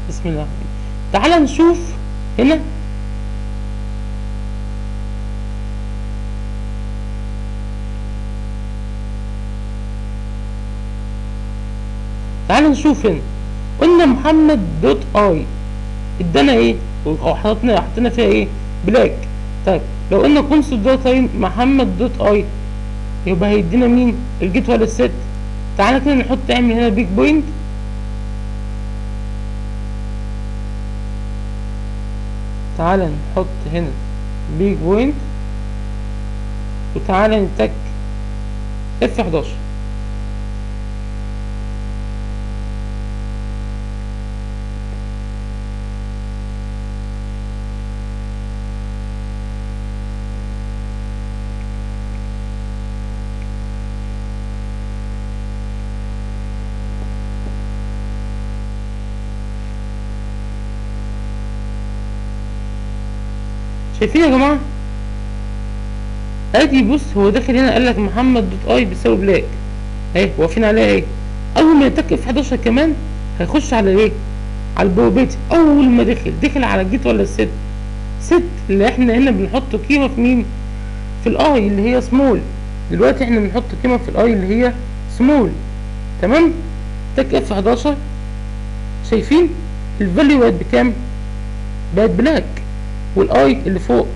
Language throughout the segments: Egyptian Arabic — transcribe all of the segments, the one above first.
بسم الله الرحمن الرحيم تعال نشوف هنا تعال نشوف هنا قلنا محمد دوت اي ادانا ايه او حطينا حطينا فيها ايه بلاك طيب لو قلنا كونسول دوت اي محمد دوت اي يبقى هيدينا مين الجيت ولا الست تعالى كده نحط اعمل هنا بيج بوينت تعالى نحط هنا بيج بوينت وتعالى نتك اف 11 شايفين يا جماعه ادي بص هو داخل هنا قال لك محمد دوت اي بيساوي بلاك اهي واقفين عليها ايه اول ما يتك في 11 كمان هيخش على ايه على البروبيتي اول ما دخل دخل على الجيت ولا الست ست اللي احنا هنا بنحط قيمه في مين في الاي اللي هي سمول دلوقتي احنا بنحط قيمه في الاي اللي هي سمول تمام تك اف 11 شايفين الفاليو بقت بكام بقت بلاك والاي اللي فوق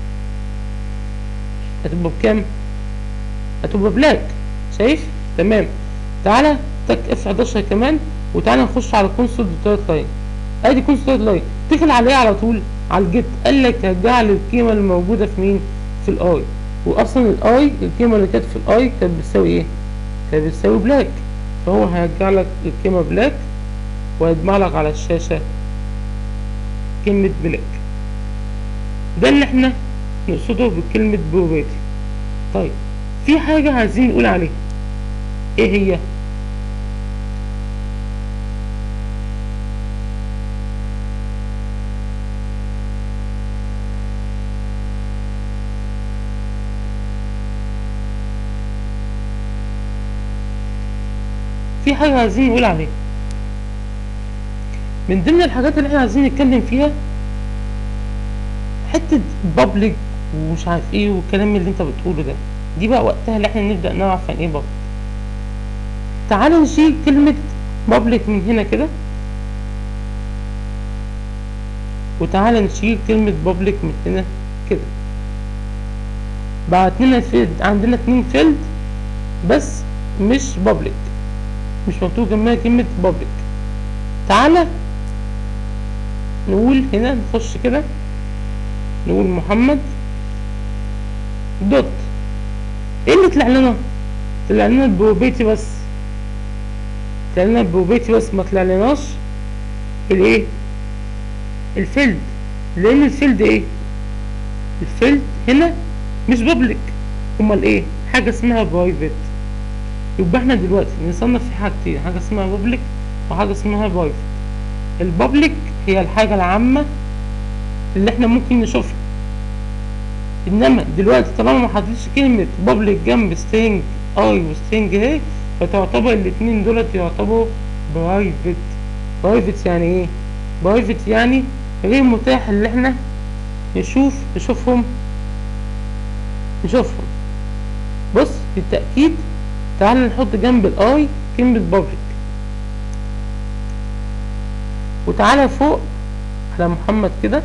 هتبقى بكام هتبقى بلاك شايف تمام تعالى تك اف 11 كمان وتعالى نخش على كونسول دوت لاين ادي كونسول دوت لاين دخل عليه على طول على الجيت قال لك هرجع لي القيمه اللي موجوده في مين في الاي واصلا الاي القيمه اللي كانت في الاي كانت بتساوي ايه كانت بتساوي بلاك فهو هيرجع لك القيمه بلاك وهيجمع لك على الشاشه كلمه بلاك ده اللي احنا نقصده بكلمة بروباتي طيب في حاجة عايزين نقول عليها ايه هي في حاجة عايزين نقول عليها من ضمن الحاجات اللي احنا عايزين نتكلم فيها حته بابليك ومش عارف ايه والكلام اللي انت بتقوله ده دي بقى وقتها اللي احنا نبدا نعرف عن ايه بابليك تعال نشيل كلمه بابليك من هنا كده وتعالى نشيل كلمة بابليك من هنا كده بعت لنا فيلد عندنا اتنين فيلد بس مش بابليك مش مكتوب جنبها كلمة بابليك تعالى نقول هنا نخش كده نقول محمد دوت ايه اللي طلع لنا طلع لنا البروبيتي بس طلع لنا البروبيتي بس ما طلع لناش الايه الفيلد لان الفيلد ايه الفيلد هنا مش بابليك امال ايه حاجه اسمها برايفت يبقى احنا دلوقتي نصنف في حاجتين حاجه اسمها بابليك وحاجه اسمها برايفت البابليك هي الحاجه العامه اللي احنا ممكن نشوفها انما دلوقتي طالما ما حطيتش كلمه بابليك جنب سترينج اي وسترينج هي فتعتبر الاتنين دولت يعتبروا برايفت برايفت يعني ايه برايفت يعني غير متاح اللي احنا نشوف نشوفهم نشوفهم بص بالتأكيد تعال نحط جنب الاي كلمة بابليك وتعالى فوق على محمد كده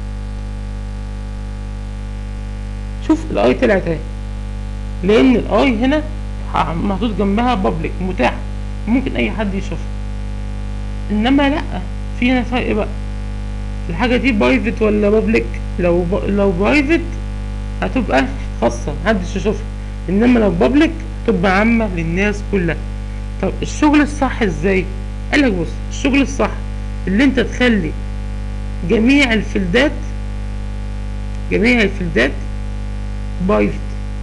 شوف الاي طلعت اهي لان الاي هنا محطوط جنبها بابليك متاح ممكن اي حد يشوفها انما لا في هنا فرق بقى الحاجة دي برايفت ولا بابليك لو ب... لو برايفت هتبقى خاصة محدش يشوفها انما لو بابليك تبقى عامة للناس كلها طب الشغل الصح ازاي قالك بص الشغل الصح اللي انت تخلي جميع الفلدات جميع الفلدات بايفت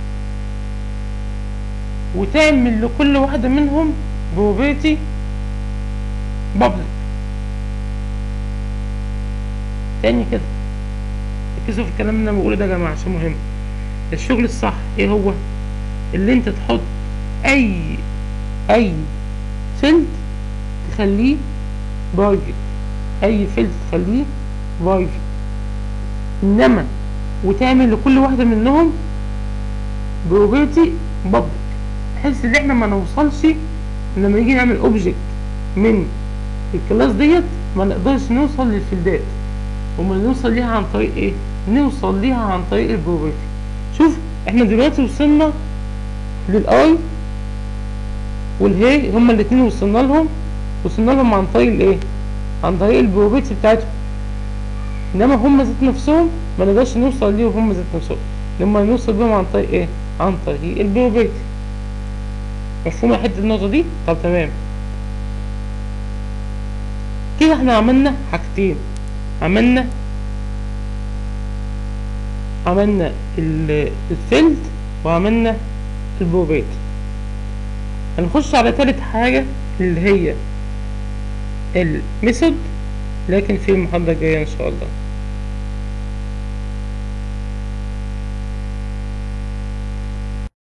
وتعمل لكل واحدة منهم بروبرتي بابليك تاني كده ركزوا في الكلام اللي انا بقوله ده يا جماعه عشان مهم الشغل الصح ايه هو اللي انت تحط اي اي فيلد تخليه برايفت اي فيلد تخليه برايفت انما وتعمل لكل واحدة منهم بروبرتي بابليك بحيث ان احنا ما نوصلش لما نيجي نعمل اوبجكت من الكلاس ديت ما نقدرش نوصل للفيلدات وما نوصل ليها عن طريق ايه نوصل ليها عن طريق البروبرتي شوف احنا دلوقتي وصلنا للاي والهي هما الاتنين وصلنا لهم وصلنا لهم عن طريق الايه عن طريق البروبرتي بتاعتهم انما هم ذات نفسهم ما نقدرش نوصل ليهم هم ذات نفسهم لما نوصل بيهم عن طريق ايه عن طريق البروبرتي مفهومة حتة النقطة دي طب تمام كده احنا عملنا حاجتين عملنا عملنا ال- الفيلد وعملنا البروبرتي هنخش على تالت حاجة اللي هي الميثود لكن في المحاضرة الجاية ان شاء الله